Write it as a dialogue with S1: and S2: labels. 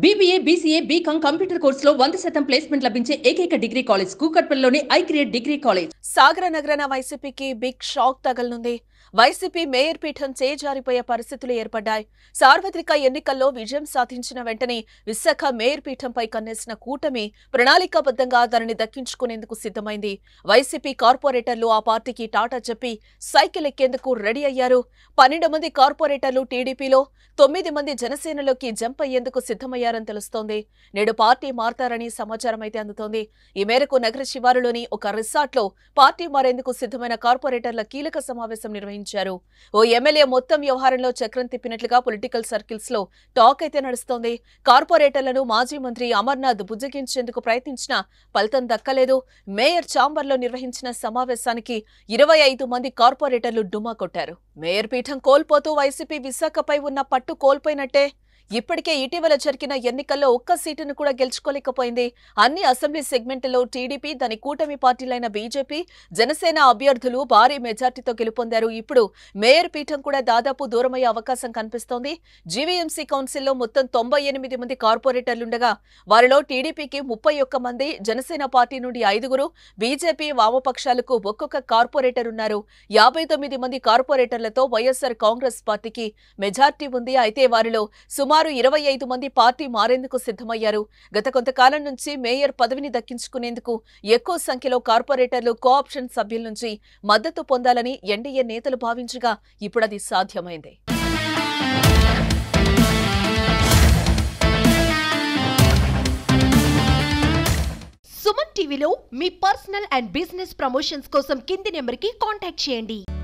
S1: BBA BCA BCom computer కోర్సులో వంద శాతం ప్లేస్మెంట్ లభించే ఏకైక డిగ్రీ కాలేజ్ కూకట్పల్లిలోని ఐ క్రియేట్ డిగ్రీ కాలేజ్
S2: సాగర నగరన వైసీపీకి బిగ్ షాక్ తగలనుంది వైసీపీ మేయర్ పీఠం చేజారిపోయే పరిస్థితులు ఏర్పడ్డాయి సార్వత్రిక ఎన్నికల్లో విజయం సాధించిన వెంటనే విశాఖ మేయర్ పీఠంపై కన్నేసిన కూటమి ప్రణాళికాబద్ధంగా దానిని దక్కించుకునేందుకు సిద్ధమైంది వైసీపీ కార్పొరేటర్లు ఆ పార్టీకి టాటా చెప్పి సైకిల్ ఎక్కేందుకు రెడీ అయ్యారు పన్నెండు మంది కార్పొరేటర్లు టీడీపీలో తొమ్మిది మంది జనసేనలోకి జంప్ అయ్యేందుకు సిద్ధమయ్యారని తెలుస్తోంది నేడు పార్టీ మారతారని సమాచారం అయితే అందుతోంది ఈ మేరకు నగర శివారులోని ఒక రిసార్ట్లో పార్టీ మారేందుకు సిద్ధమైన కార్పొరేటర్ల కీలక సమావేశం నిర్వహించారు ఓ ఎమ్మెల్యే మొత్తం వ్యవహారంలో చక్రం తిప్పినట్లుగా పొలిటికల్ సర్కిల్స్ లో టాక్ అయితే నడుస్తోంది కార్పొరేటర్లను మాజీ మంత్రి అమర్నాథ్ బుజ్జగించేందుకు ప్రయత్నించినా ఫలితం దక్కలేదు మేయర్ ఛాంబర్లో నిర్వహించిన సమావేశానికి ఇరవై ఐదు మంది కార్పొరేటర్లు డుమ్మా కొట్టారు మేయర్ పీఠం కోల్పోతూ వైసీపీ విశాఖపై ఉన్న పట్టు కోల్పోయినట్టే ఇప్పటికే ఇటీవల జరిగిన ఎన్నికల్లో ఒక్క సీటును కూడా గెలుచుకోలేకపోయింది అన్ని అసెంబ్లీ సెగ్మెంట్లలో టీడీపీ దాని కూటమి పార్టీలైన బీజేపీ జనసేన అభ్యర్థులు భారీ మెజార్టీతో గెలుపొందారు ఇప్పుడు మేయర్ పీఠం కూడా దాదాపు దూరమయ్యే అవకాశం కనిపిస్తోంది జీవీఎంసీ కౌన్సిల్లో మొత్తం తొంభై ఎనిమిది మంది కార్పొరేటర్లుండగా వారిలో టీడీపీకి ముప్పై ఒక్క మంది జనసేన పార్టీ నుండి ఐదుగురు బీజేపీ వామపక్షాలకు ఒక్కొక్క కార్పొరేటర్ ఉన్నారు యాభై తొమ్మిది మంది కార్పొరేటర్లతో వైఎస్సార్ కాంగ్రెస్ పార్టీకి మెజార్టీ ఉంది అయితే వారిలో సుమారు ఇరవై ఐదు మంది పార్టీ మారేందుకు సిద్ధమయ్యారు గత కొంతకాలం నుంచి మేయర్ పదవిని దక్కించుకునేందుకు ఎక్కువ సంఖ్యలో కార్పొరేటర్లు కోఆప్షన్ సభ్యుల నుంచి మద్దతు పొందాలని ఎన్డీఏ నేతలు భావించగా ఇప్పుడు అది సాధ్యమైంది
S3: సుమన్ టీవీలో మీ పర్సనల్ అండ్ బిజినెస్ ప్రమోషన్స్ కోసం కింది నెంబర్కి కాంటాక్ట్ చేయండి